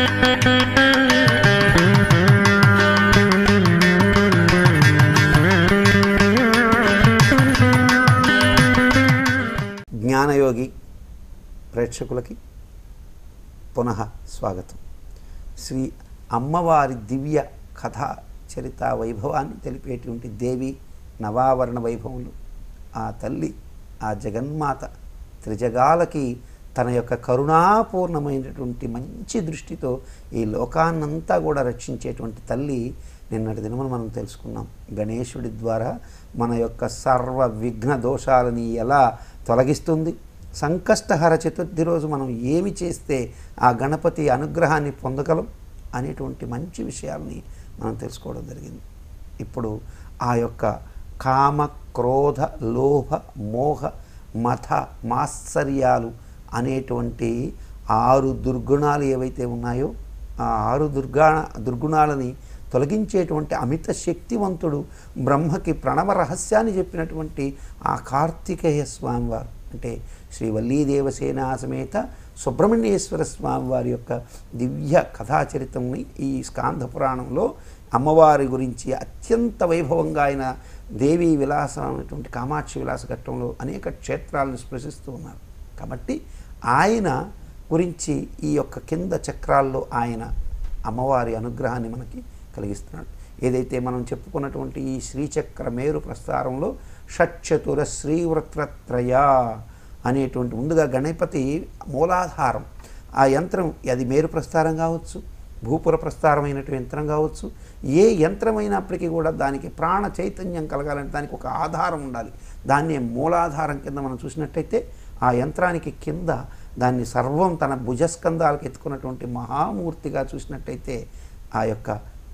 జ్ఞానయోగి ప్రేక్షకులకి పునః స్వాగతం శ్రీ అమ్మవారి దివ్య కథా చరిత వైభవాన్ని తెలిపేటువంటి దేవి నవావరణ వైభవములు ఆ తల్లి ఆ జగన్మాత త్రిజగాలకి తన యొక్క కరుణాపూర్ణమైనటువంటి మంచి దృష్టితో ఈ లోకాన్నంతా కూడా రక్షించేటువంటి తల్లి నిన్నటి దినమున మనం తెలుసుకున్నాం గణేశుడి ద్వారా మన యొక్క సర్వ విఘ్న దోషాలని ఎలా తొలగిస్తుంది సంకష్టహర చతుర్థి రోజు మనం ఏమి చేస్తే ఆ గణపతి అనుగ్రహాన్ని పొందగలం అనేటువంటి మంచి విషయాల్ని మనం తెలుసుకోవడం జరిగింది ఇప్పుడు ఆ యొక్క కామ క్రోధ లోభ మోహ మథ మాత్సర్యాలు అనేటువంటి ఆరు దుర్గుణాలు ఏవైతే ఉన్నాయో ఆ ఆరు దుర్గా దుర్గుణాలని తొలగించేటువంటి అమిత శక్తివంతుడు బ్రహ్మకి ప్రణవ రహస్యాన్ని చెప్పినటువంటి ఆ కార్తికేయ స్వామివారు అంటే శ్రీ వల్లీదేవసేన సమేత సుబ్రహ్మణ్యేశ్వర స్వామి వారి యొక్క దివ్య కథాచరితంని ఈ స్కాంధ పురాణంలో అమ్మవారి గురించి అత్యంత వైభవంగా ఆయన దేవీ విలాసం అనేటువంటి కామాక్షి విలాస ఘట్టంలో అనేక క్షేత్రాలను స్పృశిస్తూ ఉన్నారు కాబట్టి ఆయన గురించి ఈ యొక్క కింద చక్రాల్లో ఆయన అమ్మవారి అనుగ్రహాన్ని మనకి కలిగిస్తున్నాడు ఏదైతే మనం చెప్పుకున్నటువంటి ఈ శ్రీచక్ర మేరు ప్రస్తారంలో షట్చతుర శ్రీవృత్రత్రయ అనేటువంటి ముందుగా గణపతి మూలాధారం ఆ యంత్రం అది మేరు ప్రస్తారం కావచ్చు భూపుర ప్రస్తారమైనటువంటి యంత్రం కావచ్చు ఏ యంత్రమైనప్పటికీ కూడా దానికి ప్రాణ చైతన్యం కలగాలంటే దానికి ఒక ఆధారం ఉండాలి దాన్నే మూలాధారం కింద మనం చూసినట్టయితే ఆ యంత్రానికి కింద దాన్ని సర్వం తన భుజస్కంధాలకు ఎత్తుకున్నటువంటి మహామూర్తిగా చూసినట్టయితే ఆ యొక్క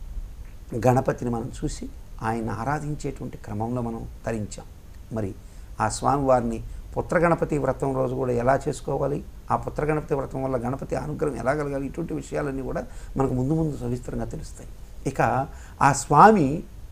గణపతిని మనం చూసి ఆయన ఆరాధించేటువంటి క్రమంలో మనం తరించాం మరి ఆ స్వామివారిని పుత్రగణపతి వ్రతం రోజు కూడా ఎలా చేసుకోవాలి ఆ పుత్రగణపతి వ్రతం వల్ల గణపతి అనుగ్రహం ఎలా కలగాలి ఇటువంటి విషయాలన్నీ కూడా మనకు ముందు ముందు సవిస్తరంగా తెలుస్తాయి ఇక ఆ స్వామి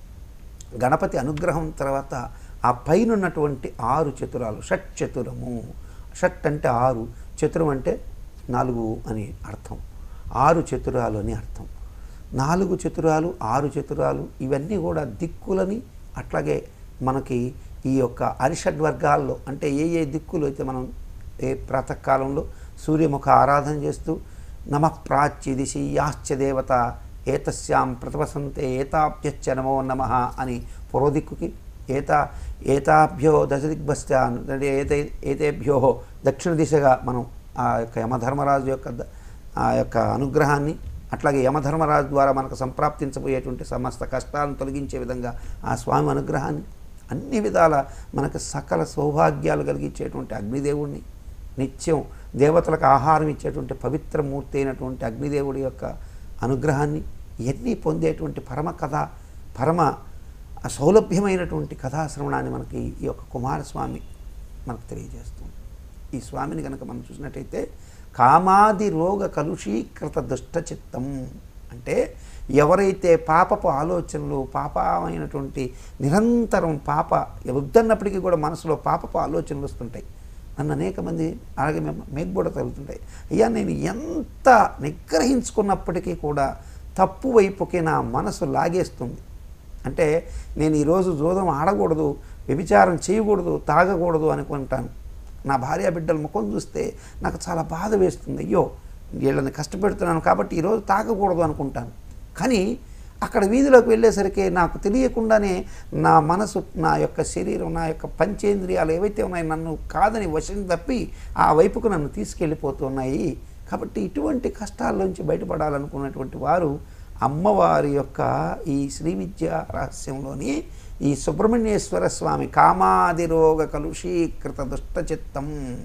గణపతి అనుగ్రహం తర్వాత ఆ పైన ఉన్నటువంటి ఆరు చతురాలు షట్ చతురము షట్ అంటే ఆరు చతురం అంటే నాలుగు అని అర్థం ఆరు చతురాలు అని అర్థం నాలుగు చతురాలు ఆరు చతురాలు ఇవన్నీ కూడా దిక్కులని అట్లాగే మనకి ఈ యొక్క అరిషడ్వర్గాల్లో అంటే ఏ ఏ దిక్కులు అయితే మనం ఏ ప్రాతకాలంలో సూర్యముఖ ఆరాధన చేస్తూ నమ ప్రాచ్య దిశి యాశ్చ దేవత ఏతస్యాం ప్రతవసంతే ఏతాభ్యశ్చ నమో నమ అని పూర్వదిక్కుకి ఏతా ఏతాభ్యో దశ దిగ్భస్యాన్ అంటే ఏతే ఏతేభ్యో దక్షిణ దిశగా మనం ఆ యొక్క యమధర్మరాజు యొక్క ద- ఆ యొక్క అనుగ్రహాన్ని అట్లాగే యమధర్మరాజు ద్వారా మనకు సంప్రాప్తించబోయేటువంటి సమస్త కష్టాలను తొలగించే విధంగా ఆ స్వామి అనుగ్రహాన్ని అన్ని విధాల మనకు సకల సౌభాగ్యాలు కలిగించేటువంటి అగ్నిదేవుణ్ణి నిత్యం దేవతలకు ఆహారం ఇచ్చేటువంటి పవిత్ర మూర్తి అయినటువంటి అగ్నిదేవుడి యొక్క అనుగ్రహాన్ని ఇవన్నీ పొందేటువంటి పరమ కథ పరమ సౌలభ్యమైనటువంటి కథాశ్రవణాన్ని మనకి ఈ యొక్క కుమారస్వామి మనకు తెలియజేస్తుంది ఈ స్వామిని కనుక మనం చూసినట్టయితే కామాది రోగ కలుషీకృత దుష్ట చిత్తం అంటే ఎవరైతే పాపపు ఆలోచనలు పాపమైనటువంటి నిరంతరం పాప వద్దన్నప్పటికీ కూడా మనసులో పాపపు ఆలోచనలు వస్తుంటాయి నన్ను అనేక మంది అలాగే మేము మీకు కూడా తగులుతుంటాయి అయ్యా నేను ఎంత నిగ్రహించుకున్నప్పటికీ కూడా తప్పు వైపుకి నా మనసు లాగేస్తుంది అంటే నేను ఈరోజు జోదం ఆడకూడదు వ్యభిచారం చేయకూడదు తాగకూడదు అనుకుంటాను నా భార్య బిడ్డల ముఖం చూస్తే నాకు చాలా బాధ వేస్తుంది అయ్యో వీళ్ళని కష్టపెడుతున్నాను కాబట్టి ఈరోజు తాగకూడదు అనుకుంటాను కానీ అక్కడ వీధిలోకి వెళ్ళేసరికి నాకు తెలియకుండానే నా మనసు నా యొక్క శరీరం నా యొక్క పంచేంద్రియాలు ఏవైతే ఉన్నాయో నన్ను కాదని వశం తప్పి ఆ వైపుకు నన్ను తీసుకెళ్ళిపోతున్నాయి కాబట్టి ఇటువంటి కష్టాల్లోంచి బయటపడాలనుకున్నటువంటి వారు అమ్మవారి యొక్క ఈ శ్రీ విద్యా రహస్యంలోని ఈ సుబ్రహ్మణ్యేశ్వర స్వామి కామాది రోగ కలుషీకృత దుష్టచిత్తం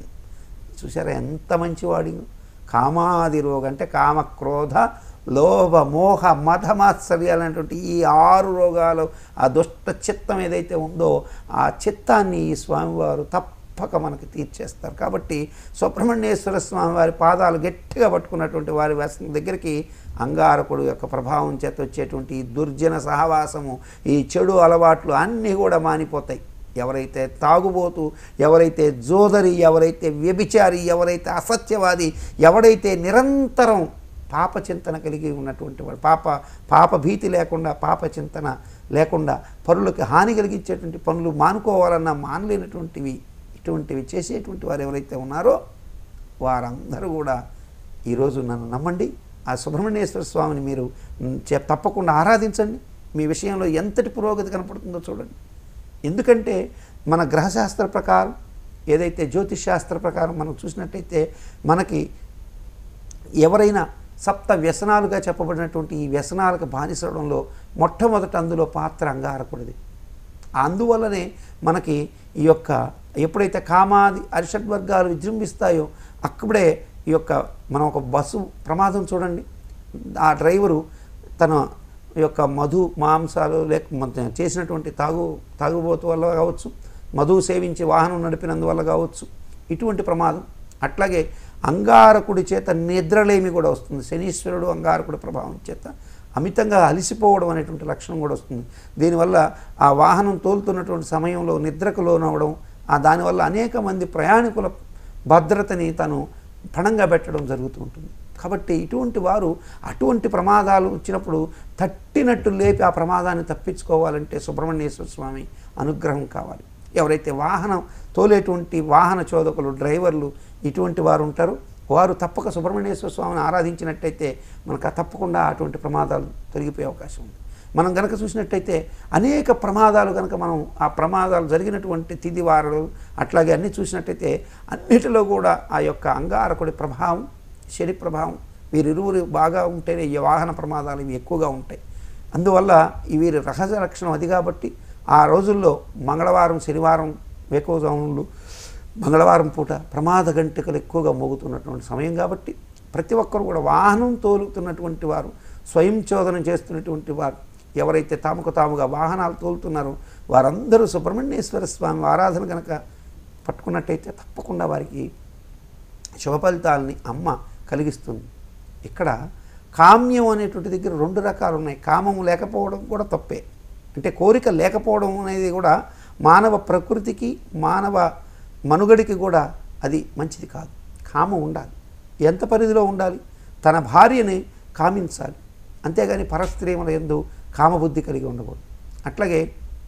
చూసారా ఎంత మంచివాడి కామాది రోగం అంటే కామ క్రోధ లోభ మోహ మధ మాత్సర్యాలనేటువంటి ఈ ఆరు రోగాలు ఆ దుష్ట చిత్తం ఏదైతే ఉందో ఆ చిత్తాన్ని ఈ స్వామివారు తప్పక మనకి తీర్చేస్తారు కాబట్టి సుబ్రహ్మణ్యేశ్వర స్వామి వారి పాదాలు గట్టిగా పట్టుకున్నటువంటి వారి వ్యసనం దగ్గరికి అంగారకుడు యొక్క ప్రభావం చేత వచ్చేటువంటి ఈ దుర్జన సహవాసము ఈ చెడు అలవాట్లు అన్నీ కూడా మానిపోతాయి ఎవరైతే తాగుబోతు ఎవరైతే జోదరి ఎవరైతే వ్యభిచారి ఎవరైతే అసత్యవాది ఎవడైతే నిరంతరం పాప చింతన కలిగి ఉన్నటువంటి వాడు పాప పాప భీతి లేకుండా పాప చింతన లేకుండా పరులకు హాని కలిగించేటువంటి పనులు మానుకోవాలన్నా మానలేనటువంటివి ఇటువంటివి చేసేటువంటి వారు ఎవరైతే ఉన్నారో వారందరూ కూడా ఈరోజు నన్ను నమ్మండి ఆ సుబ్రహ్మణ్యేశ్వర స్వామిని మీరు మ్, చే- తప్పకుండా ఆరాధించండి మీ విషయంలో ఎంతటి పురోగతి కనపడుతుందో చూడండి ఎందుకంటే మన గ్రహశాస్త్ర ప్రకారం ఏదైతే జ్యోతిష్ శాస్త్ర ప్రకారం మనం చూసినట్టయితే మనకి ఎవరైనా సప్త వ్యసనాలుగా చెప్పబడినటువంటి ఈ వ్యసనాలకు బానిసడంలో మొట్టమొదట అందులో పాత్ర అంగారకుడిది అందువల్లనే మనకి ఈ యొక్క ఎప్పుడైతే కామాది అరిషడ్ వర్గాలు విజృంభిస్తాయో అక్కడే ఈ యొక్క మనం ఒక బస్సు ప్రమాదం చూడండి ఆ డ్రైవరు తన యొక్క మధు మాంసాలు లేక మన చేసినటువంటి తాగు తాగుబోతు వల్ల కావచ్చు మధువు సేవించి వాహనం నడిపినందువల్ల కావచ్చు ఇటువంటి ప్రమాదం అట్లాగే అంగారకుడి చేత నిద్రలేమి కూడా వస్తుంది శనీశ్వరుడు అంగారకుడి ప్రభావం చేత అమితంగా అలసిపోవడం అనేటువంటి లక్షణం కూడా వస్తుంది దీనివల్ల ఆ వాహనం తోలుతున్నటువంటి సమయంలో నిద్రకు లోనవడం ఆ దానివల్ల అనేక మంది ప్రయాణికుల భద్రతని తను పణంగా పెట్టడం జరుగుతూ ఉంటుంది కాబట్టి ఇటువంటి వారు అటువంటి ప్రమాదాలు వచ్చినప్పుడు తట్టినట్టు లేపి ఆ ప్రమాదాన్ని తప్పించుకోవాలంటే సుబ్రహ్మణ్యేశ్వర స్వామి అనుగ్రహం కావాలి ఎవరైతే వాహనం తోలేటువంటి వాహన చోదకులు డ్రైవర్లు ఇటువంటి వారు ఉంటారో వారు తప్పక సుబ్రహ్మణ్యేశ్వర స్వామిని ఆరాధించినట్టయితే మనకు ఆ తప్పకుండా అటువంటి ప్రమాదాలు తొలగిపోయే అవకాశం ఉంది మనం గనక చూసినట్టయితే అనేక ప్రమాదాలు కనుక మనం ఆ ప్రమాదాలు జరిగినటువంటి తిది వారాలు అట్లాగే అన్నీ చూసినట్టయితే అన్నిటిలో కూడా ఆ యొక్క అంగారకుడి ప్రభావం శని ప్రభావం వీరిరువురు బాగా ఉంటేనే ఈ వాహన ప్రమాదాలు ఇవి ఎక్కువగా ఉంటాయి అందువల్ల ఈ వీరి రహస్య లక్షణం అది కాబట్టి ఆ రోజుల్లో మంగళవారం శనివారం వేకోజాములు మంగళవారం పూట ప్రమాద గంటికలు ఎక్కువగా మోగుతున్నటువంటి సమయం కాబట్టి ప్రతి ఒక్కరు కూడా వాహనం తోలుతున్నటువంటి వారు స్వయం చోదనం చేస్తున్నటువంటి వారు ఎవరైతే తాముకు తాముగా వాహనాలు తోలుతున్నారో వారందరూ సుబ్రహ్మణ్యేశ్వర స్వామి ఆరాధన కనుక పట్టుకున్నట్టయితే తప్పకుండా వారికి శుభ ఫలితాలని అమ్మ కలిగిస్తుంది ఇక్కడ కామ్యం అనేటువంటి దగ్గర రెండు రకాలు ఉన్నాయి కామం లేకపోవడం కూడా తప్పే అంటే కోరిక లేకపోవడం అనేది కూడా మానవ ప్రకృతికి మానవ మనుగడికి కూడా అది మంచిది కాదు కామం ఉండాలి ఎంత పరిధిలో ఉండాలి తన భార్యని కామించాలి అంతేగాని పరస్త్రీముల ఎందు కామబుద్ధి కలిగి ఉండకూడదు అట్లాగే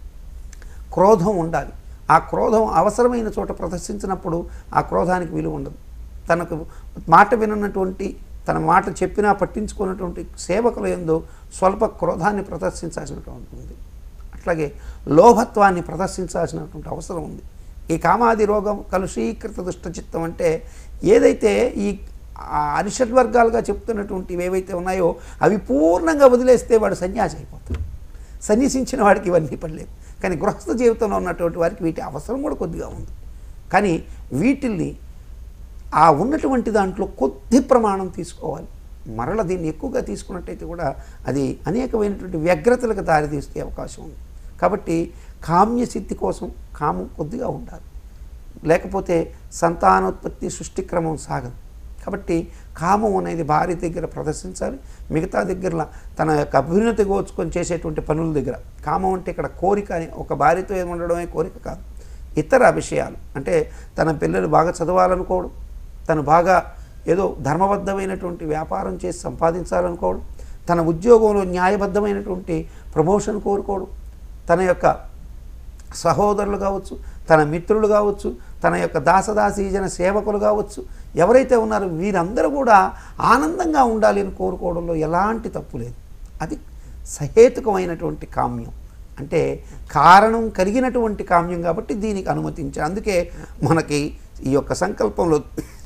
క్రోధం ఉండాలి ఆ క్రోధం అవసరమైన చోట ప్రదర్శించినప్పుడు ఆ క్రోధానికి విలువ ఉండదు తనకు మాట విననటువంటి తన మాట చెప్పినా పట్టించుకున్నటువంటి సేవకుల ఎందు స్వల్ప క్రోధాన్ని ప్రదర్శించాల్సినటువంటి ఉంది అట్లాగే లోభత్వాన్ని ప్రదర్శించాల్సినటువంటి అవసరం ఉంది ఈ కామాది రోగం కలుషీకృత దుష్టచిత్తం అంటే ఏదైతే ఈ ఆ అరిషడ్ వర్గాలుగా చెప్తున్నటువంటివి ఏవైతే ఉన్నాయో అవి పూర్ణంగా వదిలేస్తే వాడు సన్యాసి అయిపోతాడు సన్యసించిన వాడికి ఇవన్నీ పడలేదు కానీ గృహస్థ జీవితంలో ఉన్నటువంటి వారికి వీటి అవసరం కూడా కొద్దిగా ఉంది కానీ వీటిల్ని ఆ ఉన్నటువంటి దాంట్లో కొద్ది ప్రమాణం తీసుకోవాలి మరల దీన్ని ఎక్కువగా తీసుకున్నట్టయితే కూడా అది అనేకమైనటువంటి వ్యగ్రతలకు దారితీస్తే అవకాశం ఉంది కాబట్టి కామ్య సిద్ధి కోసం కామం కొద్దిగా ఉండాలి లేకపోతే సంతానోత్పత్తి సృష్టి క్రమం సాగదు కాబట్టి కామం అనేది భార్య దగ్గర ప్రదర్శించాలి మిగతా దగ్గర తన యొక్క అభ్యున్నతి కోచుకొని చేసేటువంటి పనుల దగ్గర కామం అంటే ఇక్కడ కోరిక అని ఒక భార్యతో ఏమి ఉండడమే కోరిక కాదు ఇతర విషయాలు అంటే తన పిల్లలు బాగా చదవాలనుకోవడం తను బాగా ఏదో ధర్మబద్ధమైనటువంటి వ్యాపారం చేసి సంపాదించాలనుకోవడం తన ఉద్యోగంలో న్యాయబద్ధమైనటువంటి ప్రమోషన్ కోరుకోవడం తన యొక్క సహోదరులు కావచ్చు తన మిత్రులు కావచ్చు తన యొక్క దాసదాసీజన సేవకులు కావచ్చు ఎవరైతే ఉన్నారో వీరందరూ కూడా ఆనందంగా ఉండాలి అని కోరుకోవడంలో ఎలాంటి తప్పు లేదు అది సహేతుకమైనటువంటి కామ్యం అంటే కారణం కలిగినటువంటి కామ్యం కాబట్టి దీనికి అనుమతించారు అందుకే మనకి ఈ యొక్క సంకల్పంలో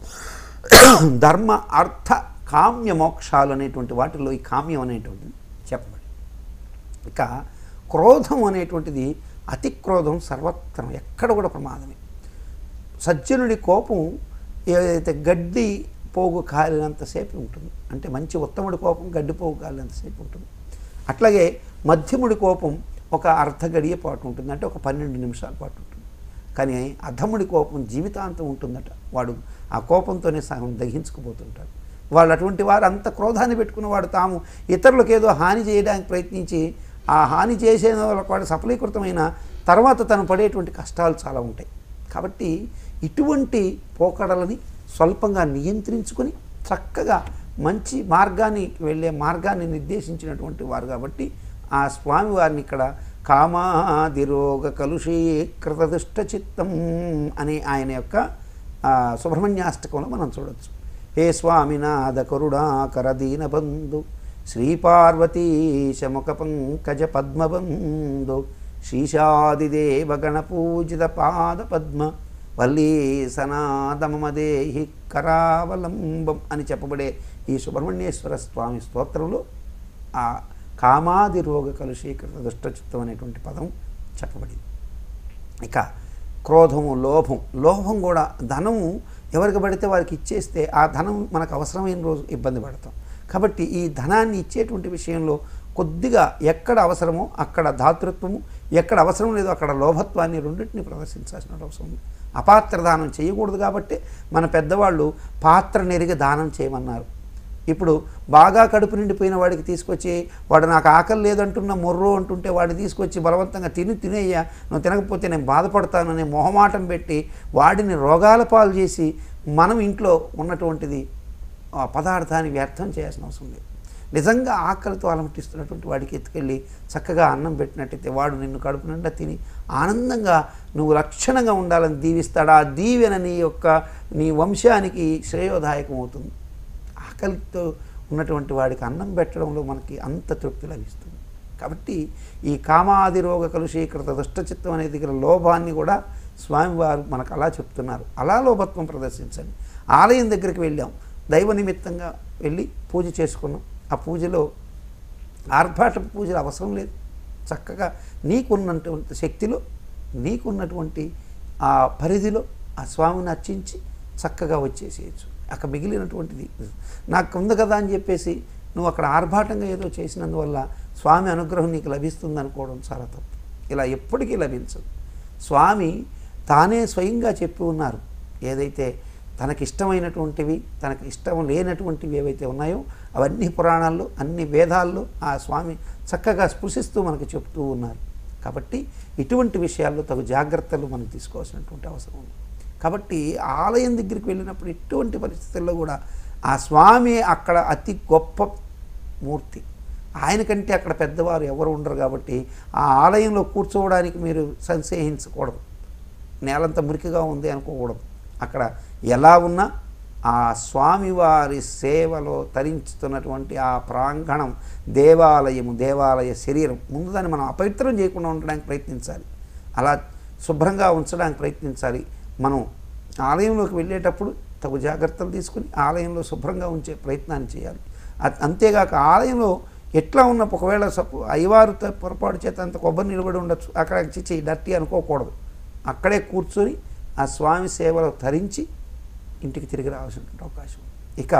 ధర్మ అర్థ కామ్య మోక్షాలు అనేటువంటి వాటిల్లో ఈ కామ్యం అనేటువంటిది చెప్పబడి ఇక క్రోధం అనేటువంటిది అతి క్రోధం సర్వత్రం ఎక్కడ కూడా ప్రమాదమే సజ్జనుడి కోపం ఏదైతే గడ్డి పోగు కాలినంతసేపు ఉంటుంది అంటే మంచి ఉత్తముడి కోపం గడ్డి పోగు కాలినంతసేపు ఉంటుంది అట్లాగే మధ్యముడి కోపం ఒక అర్ధ గడియ పాటు ఉంటుంది అంటే ఒక పన్నెండు నిమిషాల పాటు ఉంటుంది కానీ అధముడి కోపం జీవితాంతం ఉంటుందట వాడు ఆ కోపంతోనే సగం దహించుకుపోతుంటాడు వాళ్ళు అటువంటి వారు అంత క్రోధాన్ని పెట్టుకున్న వాడు తాము ఇతరులకు ఏదో హాని చేయడానికి ప్రయత్నించి ఆ హాని చేసే వాళ్ళకు వాడు సఫలీకృతమైన తర్వాత తను పడేటువంటి కష్టాలు చాలా ఉంటాయి కాబట్టి ఇటువంటి పోకడలని స్వల్పంగా నియంత్రించుకొని చక్కగా మంచి మార్గాన్ని వెళ్ళే మార్గాన్ని నిర్దేశించినటువంటి వారు కాబట్టి ఆ స్వామి వారిని ఇక్కడ కామాదిరోగ కలుషీకృత దుష్ట చిత్తం అని ఆయన యొక్క ఆ, సుబ్రహ్మణ్యాష్టకంలో మనం చూడొచ్చు హే స్వామినాథ కరుణాకర దీనబంధు శ్రీపార్వతీశముఖ పంకజ పద్మబంధు శీషాదిదేవ గణపూజిత పాద పద్మ వల్లీ సనాదమదేహి కరావలంబం అని చెప్పబడే ఈ సుబ్రహ్మణ్యేశ్వర స్వామి స్తోత్రంలో ఆ కామాది రోగ కలుషీకృత దుష్టచిత్తం అనేటువంటి పదం చెప్పబడింది ఇక క్రోధము లోభం లోభం కూడా ధనము ఎవరికి పడితే వారికి ఇచ్చేస్తే ఆ ధనం మనకు అవసరమైన రోజు ఇబ్బంది పడతాం కాబట్టి ఈ ధనాన్ని ఇచ్చేటువంటి విషయంలో కొద్దిగా ఎక్కడ అవసరమో అక్కడ దాతృత్వము ఎక్కడ అవసరం లేదో అక్కడ లోభత్వాన్ని రెండింటిని ప్రదర్శించాల్సిన అవసరం ఉంది అపాత్ర దానం చేయకూడదు కాబట్టి మన పెద్దవాళ్ళు పాత్ర నెరిగి దానం చేయమన్నారు ఇప్పుడు బాగా కడుపు నిండిపోయిన వాడికి తీసుకొచ్చి వాడు నాకు ఆకలి లేదంటున్న మొర్రో అంటుంటే వాడిని తీసుకొచ్చి బలవంతంగా తిని తినేయ్యా నువ్వు తినకపోతే నేను బాధపడతాననే మొహమాటం పెట్టి వాడిని రోగాల పాలు చేసి మనం ఇంట్లో ఉన్నటువంటిది ఆ పదార్థాన్ని వ్యర్థం చేయాల్సిన అవసరం లేదు నిజంగా ఆకలితో అలమటిస్తున్నటువంటి వాడికి ఎత్తుకెళ్ళి చక్కగా అన్నం పెట్టినట్టయితే వాడు నిన్ను కడుపు నిండా తిని ఆనందంగా నువ్వు లక్షణంగా ఉండాలని దీవిస్తాడు ఆ దీవెన నీ యొక్క నీ వంశానికి శ్రేయోదాయకం అవుతుంది ఆకలితో ఉన్నటువంటి వాడికి అన్నం పెట్టడంలో మనకి అంత తృప్తి లభిస్తుంది కాబట్టి ఈ కామాది రోగ కలుషీకృత దుష్టచిత్తం అనే దగ్గర లోభాన్ని కూడా స్వామివారు మనకు అలా చెప్తున్నారు అలా లోభత్వం ప్రదర్శించండి ఆలయం దగ్గరికి వెళ్ళాం దైవ నిమిత్తంగా వెళ్ళి పూజ చేసుకున్నాం ఆ పూజలో ఆర్భాట పూజలు అవసరం లేదు చక్కగా నీకున్నటువంటి శక్తిలో నీకున్నటువంటి ఆ పరిధిలో ఆ స్వామిని అర్చించి చక్కగా వచ్చేసేయచ్చు అక్కడ మిగిలినటువంటిది నాకు ఉంది కదా అని చెప్పేసి నువ్వు అక్కడ ఆర్భాటంగా ఏదో చేసినందువల్ల స్వామి అనుగ్రహం నీకు లభిస్తుంది అనుకోవడం చాలా తప్పు ఇలా ఎప్పటికీ లభించదు స్వామి తానే స్వయంగా చెప్పి ఉన్నారు ఏదైతే తనకి ఇష్టమైనటువంటివి తనకి ఇష్టం లేనటువంటివి ఏవైతే ఉన్నాయో అవన్నీ పురాణాల్లో అన్ని వేదాల్లో ఆ స్వామి చక్కగా స్పృశిస్తూ మనకు చెప్తూ ఉన్నారు కాబట్టి ఇటువంటి విషయాల్లో తగు జాగ్రత్తలు మనం తీసుకోవాల్సినటువంటి అవసరం ఉంది కాబట్టి ఆలయం దగ్గరికి వెళ్ళినప్పుడు ఇటువంటి పరిస్థితుల్లో కూడా ఆ స్వామి అక్కడ అతి గొప్ప మూర్తి ఆయన కంటే అక్కడ పెద్దవారు ఎవరు ఉండరు కాబట్టి ఆ ఆలయంలో కూర్చోవడానికి మీరు సంశయించకూడదు నేలంతా మురికిగా ఉంది అనుకోకూడదు అక్కడ ఎలా ఉన్నా ఆ స్వామివారి సేవలో తరించుతున్నటువంటి ఆ ప్రాంగణం దేవాలయము దేవాలయ శరీరం ముందు దాన్ని మనం అపవిత్రం చేయకుండా ఉండడానికి ప్రయత్నించాలి అలా శుభ్రంగా ఉంచడానికి ప్రయత్నించాలి మనం ఆలయంలోకి వెళ్ళేటప్పుడు తగు జాగ్రత్తలు తీసుకుని ఆలయంలో శుభ్రంగా ఉంచే ప్రయత్నాన్ని చేయాలి అ- అంతేగాక ఆలయంలో ఎట్లా ఉన్న ఒకవేళ సప్పు అయ్యవారు త- పొరపాటు చేత అంత కొబ్బరి నిలబడి ఉండొచ్చు అక్కడ చిచ్చి డర్టీ అనుకోకూడదు అక్కడే కూర్చొని ఆ స్వామి సేవలో తరించి ఇంటికి తిరిగి రావాల్సినటువంటి అవకాశం ఉంది. ఇక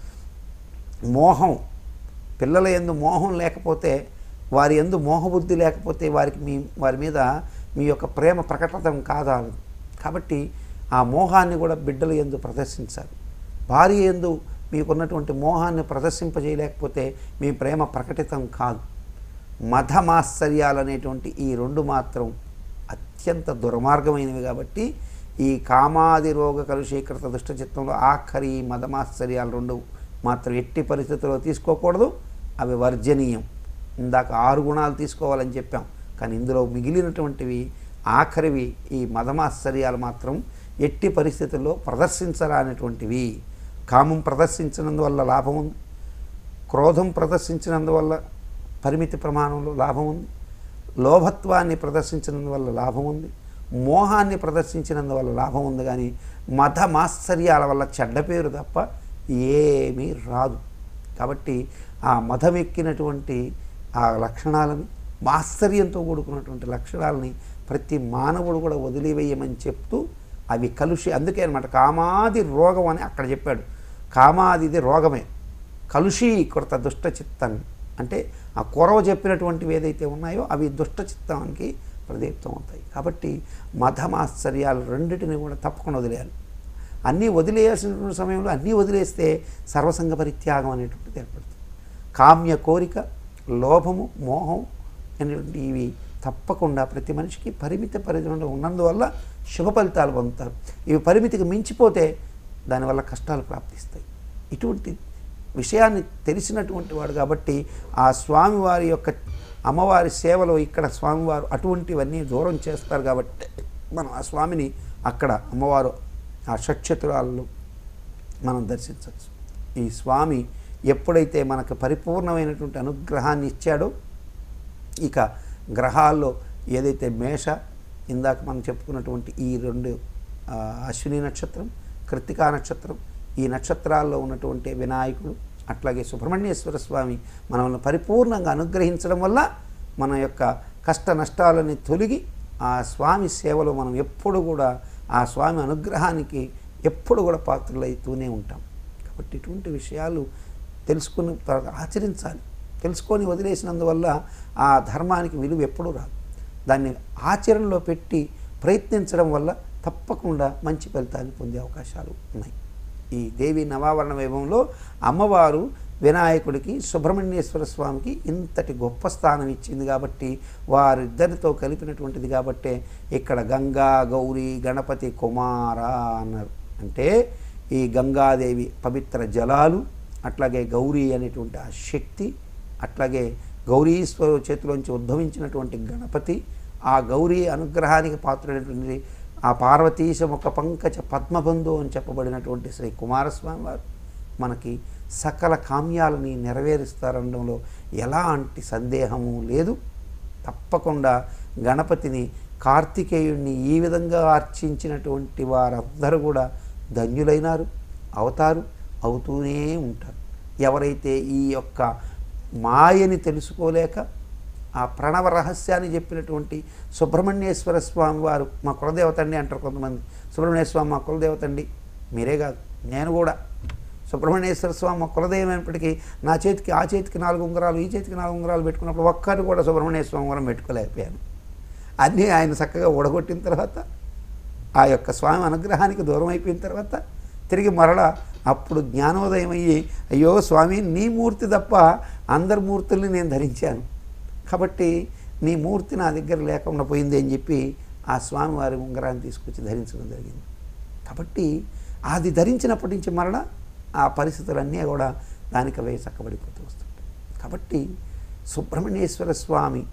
మోహం పిల్లల ఎందు మోహం లేకపోతే వారి ఎందు మోహబుద్ధి లేకపోతే వారికి మీ వారి మీద మీ యొక్క ప్రేమ ప్రకటన కాదాలదు కాబట్టి ఆ మోహాన్ని కూడా బిడ్డల ఎందు ప్రదర్శించాలి భార్య ఎందు మీకున్నటువంటి మోహాన్ని ప్రదర్శింపజేయలేకపోతే మీ ప్రేమ ప్రకటితం కాదు మధమాశ్చర్యాలు అనేటువంటి ఈ రెండు మాత్రం అత్యంత దుర్మార్గమైనవి కాబట్టి ఈ కామాది రోగ కలుషీకృత దుష్టచిత్తంలో ఆఖరి ఈ మదమాశ్చర్యాలు రెండు మాత్రం ఎట్టి పరిస్థితుల్లో తీసుకోకూడదు అవి వర్జనీయం ఇందాక ఆరు గుణాలు తీసుకోవాలని చెప్పాం కానీ ఇందులో మిగిలినటువంటివి ఆఖరివి ఈ మదమాశ్చర్యాలు మాత్రం ఎట్టి పరిస్థితుల్లో ప్రదర్శించరానటువంటివి కామం ప్రదర్శించినందువల్ల లాభం ఉంది క్రోధం ప్రదర్శించినందువల్ల పరిమితి ప్రమాణంలో లాభం ఉంది లోభత్వాన్ని ప్రదర్శించినందువల్ల లాభం ఉంది మోహాన్ని ప్రదర్శించినందువల్ల లాభం ఉంది కానీ మత మాత్సర్యాల వల్ల చెడ్డ పేరు తప్ప ఏమీ రాదు కాబట్టి ఆ మదమెక్కినటువంటి ఆ లక్షణాలని మాత్సర్యంతో కూడుకున్నటువంటి లక్షణాలని ప్రతి మానవుడు కూడా వదిలివేయమని చెప్తూ అవి కలుషి అందుకే అనమాట కామాది రోగం అని అక్కడ చెప్పాడు కామాదిది రోగమే కలుషీకృత దుష్ట చిత్తం అంటే ఆ కొరవ చెప్పినటువంటివి ఏదైతే ఉన్నాయో అవి దుష్ట చిత్తానికి ప్రదీప్తం అవుతాయి కాబట్టి మధమాశ్చర్యాలు రెండింటిని కూడా తప్పకుండా వదిలేయాలి అన్నీ వదిలేయాల్సినటువంటి సమయంలో అన్నీ వదిలేస్తే సర్వసంగ పరిత్యాగం అనేటువంటిది ఏర్పడుతుంది కామ్య కోరిక లోభము మోహం అనేటువంటి ఇవి తప్పకుండా ప్రతి మనిషికి పరిమిత పరిధిలో ఉన్నందువల్ల శుభ ఫలితాలు పొందుతారు ఇవి పరిమితికి మించిపోతే దానివల్ల కష్టాలు ప్రాప్తిస్తాయి ఇటువంటి విషయాన్ని తెలిసినటువంటి వాడు కాబట్టి ఆ స్వామివారి యొక్క అమ్మవారి సేవలో ఇక్కడ స్వామివారు అటువంటివన్నీ దూరం చేస్తారు కాబట్టి మనం ఆ స్వామిని అక్కడ అమ్మవారు ఆ షట్చతురాలలో మనం దర్శించవచ్చు ఈ స్వామి ఎప్పుడైతే మనకు పరిపూర్ణమైనటువంటి అనుగ్రహాన్ని ఇచ్చాడో ఇక గ్రహాల్లో ఏదైతే మేష ఇందాక మనం చెప్పుకున్నటువంటి ఈ రెండు ఆ, అశ్విని నక్షత్రం కృత్తికా నక్షత్రం ఈ నక్షత్రాల్లో ఉన్నటువంటి వినాయకుడు అట్లాగే సుబ్రహ్మణ్యేశ్వర స్వామి మనల్ని పరిపూర్ణంగా అనుగ్రహించడం వల్ల మన యొక్క కష్ట నష్టాలని తొలగి ఆ స్వామి సేవలో మనం ఎప్పుడు కూడా ఆ స్వామి అనుగ్రహానికి ఎప్పుడు కూడా పాత్రలవుతూనే ఉంటాం కాబట్టి ఇటువంటి విషయాలు తెలుసుకుని తర్వాత ఆచరించాలి తెలుసుకొని వదిలేసినందువల్ల ఆ ధర్మానికి విలువ ఎప్పుడూ రాదు దాన్ని ఆచరణలో పెట్టి ప్రయత్నించడం వల్ల తప్పకుండా మంచి ఫలితాన్ని పొందే అవకాశాలు ఉన్నాయి ఈ దేవి నవావరణ వైభవంలో అమ్మవారు వినాయకుడికి సుబ్రహ్మణ్యేశ్వర స్వామికి ఇంతటి గొప్ప స్థానం ఇచ్చింది కాబట్టి వారిద్దరితో కలిపినటువంటిది కాబట్టే ఇక్కడ గంగా గౌరీ గణపతి కుమార అన్నారు అంటే ఈ గంగాదేవి పవిత్ర జలాలు అట్లాగే గౌరీ అనేటువంటి ఆ శక్తి అట్లాగే గౌరీశ్వరు చేతిలోంచి ఉద్భవించినటువంటి గణపతి ఆ గౌరీ అనుగ్రహానికి పాత్రుడైనటువంటి ఆ పార్వతీశ ముఖ పంకజ పద్మబంధు అని చెప్పబడినటువంటి శ్రీ కుమారస్వామి వారు మనకి సకల కామ్యాలని నెరవేరుస్తారనడంలో ఎలాంటి సందేహము లేదు తప్పకుండా గణపతిని కార్తికేయుణ్ణి ఈ విధంగా అర్చించినటువంటి వారందరూ కూడా ధన్యులైనారు అవుతారు అవుతూనే ఉంటారు ఎవరైతే ఈ యొక్క మాయని తెలుసుకోలేక ఆ ప్రణవ రహస్యాన్ని చెప్పినటువంటి సుబ్రహ్మణ్యేశ్వర స్వామి వారు మా కులదేవత అండి అంటారు కొంతమంది సుబ్రహ్మణ్య స్వామి మా కులదేవత అండి మీరే కాదు నేను కూడా సుబ్రహ్మణ్యేశ్వర స్వామి మా కులదైవం అయినప్పటికీ నా చేతికి ఆ చేతికి నాలుగు ఉంగరాలు ఈ చేతికి నాలుగు ఉంగరాలు పెట్టుకున్నప్పుడు ఒక్కటి కూడా సుబ్రహ్మణ్య స్వామి వరం పెట్టుకోలేకపోయాను అన్నీ ఆయన చక్కగా ఓడగొట్టిన తర్వాత ఆ యొక్క స్వామి అనుగ్రహానికి దూరం అయిపోయిన తర్వాత తిరిగి మరలా అప్పుడు జ్ఞానోదయం అయ్యి అయ్యో స్వామి నీ మూర్తి తప్ప అందరి మూర్తుల్ని నేను ధరించాను కాబట్టి నీ మూర్తి నా దగ్గర లేకుండా పోయింది అని చెప్పి ఆ స్వామివారి ఉంగరాన్ని తీసుకొచ్చి ధరించడం జరిగింది కాబట్టి అది ధరించినప్పటి నుంచి మరలా ఆ పరిస్థితులన్నీ కూడా దానికి అవే చక్కబడిపోతూ వస్తుంటాయి కాబట్టి సుబ్రహ్మణ్యేశ్వర స్వామి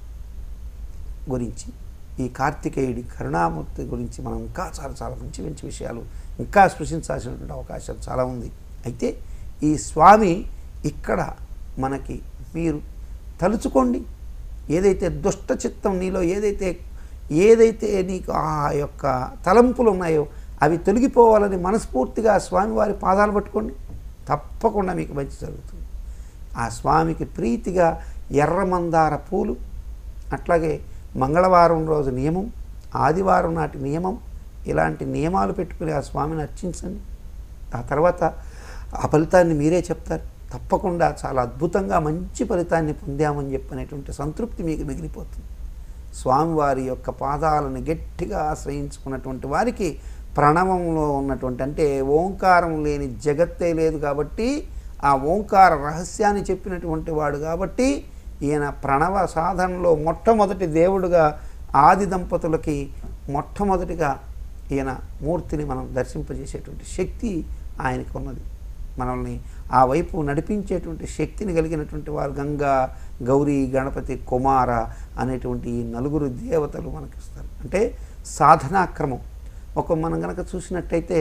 గురించి ఈ కార్తికేయుడి కరుణామూర్తి గురించి మనం ఇంకా చాలా చాలా మంచి మంచి విషయాలు ఇంకా స్పృశించాల్సినటువంటి అవకాశం చాలా ఉంది అయితే ఈ స్వామి ఇక్కడ మనకి మీరు తలుచుకోండి ఏదైతే దుష్ట చిత్తం నీలో ఏదైతే ఏదైతే నీకు ఆ యొక్క తలంపులు ఉన్నాయో అవి తొలగిపోవాలని మనస్ఫూర్తిగా ఆ స్వామివారి పాదాలు పట్టుకోండి తప్పకుండా మీకు మంచి జరుగుతుంది ఆ స్వామికి ప్రీతిగా ఎర్రమందార పూలు అట్లాగే మంగళవారం రోజు నియమం ఆదివారం నాటి నియమం ఇలాంటి నియమాలు పెట్టుకుని ఆ స్వామిని అర్చించండి ఆ తర్వాత ఆ ఫలితాన్ని మీరే చెప్తారు తప్పకుండా చాలా అద్భుతంగా మంచి ఫలితాన్ని పొందామని చెప్పనేటువంటి సంతృప్తి మీకు మిగిలిపోతుంది స్వామివారి యొక్క పాదాలను గట్టిగా ఆశ్రయించుకున్నటువంటి వారికి ప్రణవంలో ఉన్నటువంటి అంటే ఓంకారం లేని జగత్తే లేదు కాబట్టి ఆ ఓంకార రహస్యాన్ని చెప్పినటువంటి వాడు కాబట్టి ఈయన ప్రణవ సాధనలో మొట్టమొదటి దేవుడుగా ఆది దంపతులకి మొట్టమొదటిగా ఈయన మూర్తిని మనం దర్శింపజేసేటువంటి శక్తి ఆయనకు ఉన్నది మనల్ని ఆ వైపు నడిపించేటువంటి శక్తిని కలిగినటువంటి వారు గంగా గౌరీ గణపతి కుమార అనేటువంటి ఈ నలుగురు దేవతలు మనకి ఇస్తారు అంటే సాధనాక్రమం ఒక మనం కనుక చూసినట్టయితే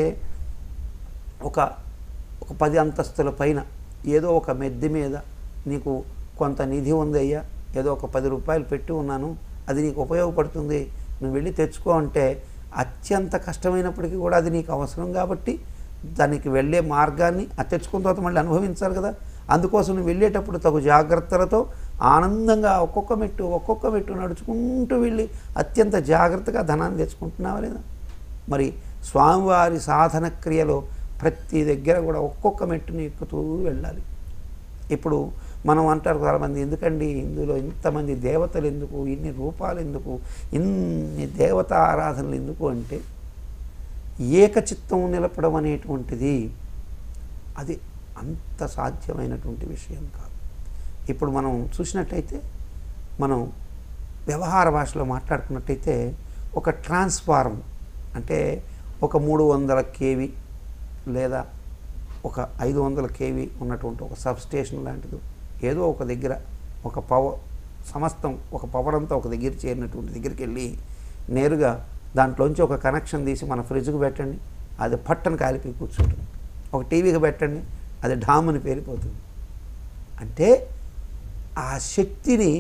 ఒక ఒక పది అంతస్తుల పైన ఏదో ఒక మెద్దె మీద నీకు కొంత నిధి ఉందయ్యా ఏదో ఒక పది రూపాయలు పెట్టి ఉన్నాను అది నీకు ఉపయోగపడుతుంది నువ్వు వెళ్ళి తెచ్చుకో అంటే అత్యంత కష్టమైనప్పటికీ కూడా అది నీకు అవసరం కాబట్టి దానికి వెళ్ళే మార్గాన్ని అది తెచ్చుకున్న తర్వాత మళ్ళీ అనుభవించాలి కదా అందుకోసం నువ్వు వెళ్ళేటప్పుడు తగు జాగ్రత్తలతో ఆనందంగా ఒక్కొక్క మెట్టు ఒక్కొక్క మెట్టు నడుచుకుంటూ వెళ్ళి అత్యంత జాగ్రత్తగా ధనాన్ని తెచ్చుకుంటున్నావా లేదా మరి స్వామివారి సాధన క్రియలో ప్రతి దగ్గర కూడా ఒక్కొక్క మెట్టుని ఎక్కుతూ వెళ్ళాలి ఇప్పుడు మనం అంటారు చాలామంది ఎందుకండి ఇందులో ఇంతమంది దేవతలు ఎందుకు ఇన్ని రూపాలు ఎందుకు ఇన్ని దేవతా ఆరాధనలు ఎందుకు అంటే ఏకచిత్తం నిలపడం అనేటువంటిది అది అంత సాధ్యమైనటువంటి విషయం కాదు ఇప్పుడు మనం చూసినట్టయితే మనం వ్యవహార భాషలో మాట్లాడుకున్నట్టయితే ఒక ట్రాన్స్ఫార్మ్ అంటే ఒక మూడు వందల కేవి లేదా ఒక ఐదు వందల కేవీ ఉన్నటువంటి ఒక సబ్ స్టేషన్ లాంటిది ఏదో ఒక దగ్గర ఒక పవర్ సమస్తం ఒక పవర్ అంతా ఒక దగ్గర చేరినటువంటి దగ్గరికి వెళ్ళి నేరుగా దాంట్లోంచి ఒక కనెక్షన్ తీసి మన ఫ్రిడ్జ్కి పెట్టండి అది పట్టని కాలిపోయి కూర్చుంటుంది ఒక టీవీకి పెట్టండి అది ఢాముని పేలిపోతుంది అంటే ఆ శక్తిని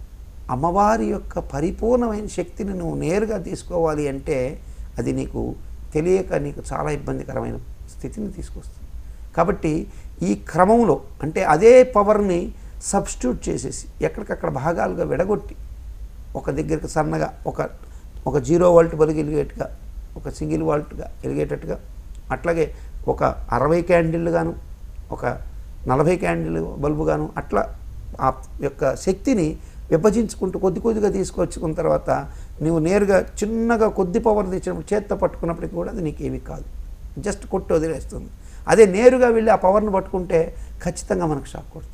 అమ్మవారి యొక్క పరిపూర్ణమైన శక్తిని నువ్వు నేరుగా తీసుకోవాలి అంటే అది నీకు తెలియక నీకు చాలా ఇబ్బందికరమైన స్థితిని తీసుకొస్తుంది కాబట్టి ఈ క్రమంలో అంటే అదే పవర్ని సబ్స్టిట్యూట్ చేసేసి ఎక్కడికక్కడ భాగాలుగా విడగొట్టి ఒక దగ్గరికి సన్నగా ఒక ఒక జీరో వాల్ట్ బలుగు వెలిగేట్టుగా ఒక సింగిల్ వాల్ట్గా వెలిగేటట్టుగా అట్లాగే ఒక అరవై క్యాండిల్ గాను ఒక నలభై క్యాండిల్ బల్బు గాను అట్లా ఆ యొక్క శక్తిని విభజించుకుంటూ కొద్ది కొద్దిగా తీసుకొచ్చుకున్న తర్వాత నువ్వు నేరుగా చిన్నగా కొద్ది పవర్ తెచ్చినప్పుడు చేత్తో పట్టుకున్నప్పటికీ కూడా అది నీకేమీ కాదు జస్ట్ కొట్టి వదిలేస్తుంది అదే నేరుగా వెళ్ళి ఆ పవర్ని పట్టుకుంటే ఖచ్చితంగా మనకు షాక్ కొడుతుంది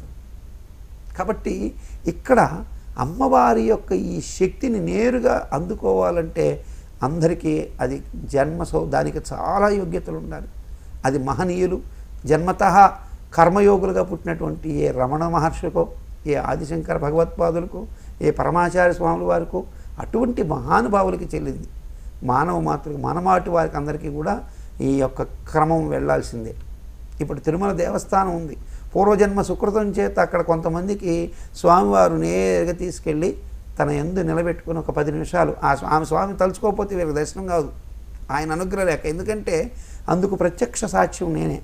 కాబట్టి ఇక్కడ అమ్మవారి యొక్క ఈ శక్తిని నేరుగా అందుకోవాలంటే అందరికీ అది జన్మ సౌ దానికి చాలా యోగ్యతలు ఉండాలి అది మహనీయులు జన్మత కర్మయోగులుగా పుట్టినటువంటి ఏ రమణ మహర్షికో ఏ ఆదిశంకర భగవత్పాదులకు ఏ పరమాచార్య స్వాముల వారికో అటువంటి మహానుభావులకి చెల్లింది మానవ మాతృకి మనమాటి వారికి అందరికీ కూడా ఈ యొక్క క్రమం వెళ్ళాల్సిందే ఇప్పుడు తిరుమల దేవస్థానం ఉంది పూర్వజన్మ సుకృతం చేత అక్కడ కొంతమందికి స్వామివారు నేరుగా తీసుకెళ్ళి తన ఎందు నిలబెట్టుకుని ఒక పది నిమిషాలు ఆ స్వామి స్వామి తలుచుకోకపోతే వీరికి దర్శనం కాదు ఆయన అనుగ్రహం లేక ఎందుకంటే అందుకు ప్రత్యక్ష సాక్ష్యం నేనే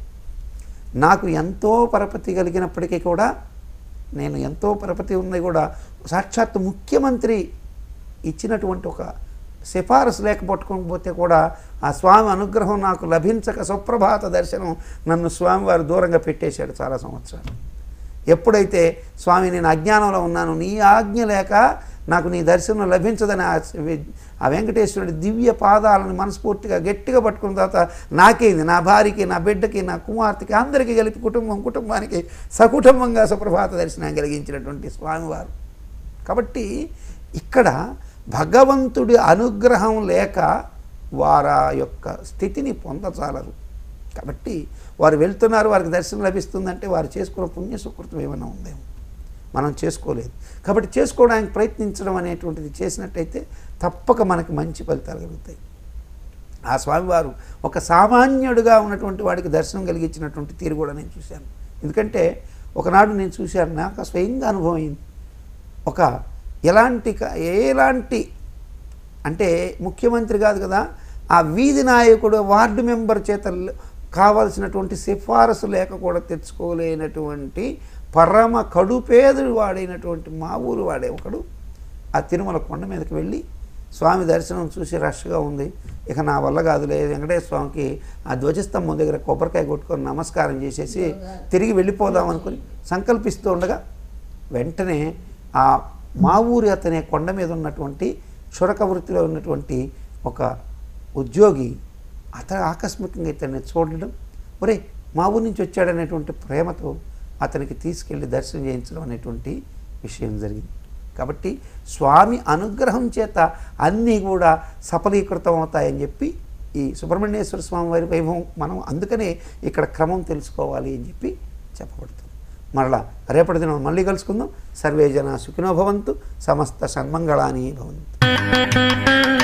నాకు ఎంతో పరపతి కలిగినప్పటికీ కూడా నేను ఎంతో పరపతి ఉన్నది కూడా సాక్షాత్ ముఖ్యమంత్రి ఇచ్చినటువంటి ఒక సిఫారసు లేకపోతే కూడా ఆ స్వామి అనుగ్రహం నాకు లభించక సుప్రభాత దర్శనం నన్ను స్వామివారు దూరంగా పెట్టేశాడు చాలా సంవత్సరాలు ఎప్పుడైతే స్వామి నేను అజ్ఞానంలో ఉన్నాను నీ ఆజ్ఞ లేక నాకు నీ దర్శనం లభించదని ఆ వి- ఆ వెంకటేశ్వరుడి దివ్య పాదాలను మనస్ఫూర్తిగా గట్టిగా పట్టుకున్న తర్వాత నాకేంది నా భార్యకి నా బిడ్డకి నా కుమార్తెకి అందరికీ కలిపి కుటుంబం కుటుంబానికి సకుటుంబంగా సుప్రభాత దర్శనం కలిగించినటువంటి స్వామివారు కాబట్టి ఇక్కడ భగవంతుడి అనుగ్రహం లేక వారి యొక్క స్థితిని పొందచాలరు కాబట్టి వారు వెళ్తున్నారు వారికి దర్శనం లభిస్తుందంటే వారు చేసుకున్న పుణ్య సుకృతం ఏమైనా ఉందేమో మనం చేసుకోలేదు కాబట్టి చేసుకోవడానికి ప్రయత్నించడం అనేటువంటిది చేసినట్టయితే తప్పక మనకి మంచి ఫలితాలు కలుగుతాయి ఆ స్వామివారు ఒక సామాన్యుడిగా ఉన్నటువంటి వాడికి దర్శనం కలిగించినటువంటి తీరు కూడా నేను చూశాను ఎందుకంటే ఒకనాడు నేను చూశాను నాకు స్వయంగా అనుభవం అయింది ఒక ఎలాంటి క- ఎలాంటి అంటే ముఖ్యమంత్రి కాదు కదా ఆ వీధి నాయకుడు వార్డు మెంబర్ చేత ల- కావాల్సినటువంటి సిఫారసు లేక కూడా తెచ్చుకోలేనటువంటి పరమ కడుపేదుడు వాడైనటువంటి మా ఊరు వాడే ఒకడు ఆ తిరుమల కొండ మీదకి వెళ్ళి స్వామి దర్శనం చూసి రష్గా ఉంది ఇక నా వల్ల కాదులే వెంకటేశ్వర స్వామికి ఆ ధ్వజస్తంభం దగ్గర కొబ్బరికాయ కొట్టుకొని నమస్కారం చేసేసి తిరిగి వెళ్ళిపోదాం అనుకుని సంకల్పిస్తూ ఉండగా వెంటనే ఆ మా ఊరి అతనే కొండ మీద ఉన్నటువంటి చురక వృత్తిలో ఉన్నటువంటి ఒక ఉద్యోగి అతను ఆకస్మికంగా ఇతన్ని చూడడం ఒరే మా ఊరి నుంచి వచ్చాడనేటువంటి ప్రేమతో అతనికి తీసుకెళ్ళి దర్శనం చేయించడం అనేటువంటి విషయం జరిగింది కాబట్టి స్వామి అనుగ్రహం చేత అన్నీ కూడా సఫలీకృతం అవుతాయని చెప్పి ఈ సుబ్రహ్మణ్యేశ్వర స్వామి వారి వైభవం మనం అందుకనే ఇక్కడ క్రమం తెలుసుకోవాలి అని చెప్పి చెప్పబడుతుంది మరలా రేపటి దినం మళ్ళీ కలుసుకుందాం సర్వే జన సుఖినో భవంతు సమస్త సన్మంగళాని భవంతు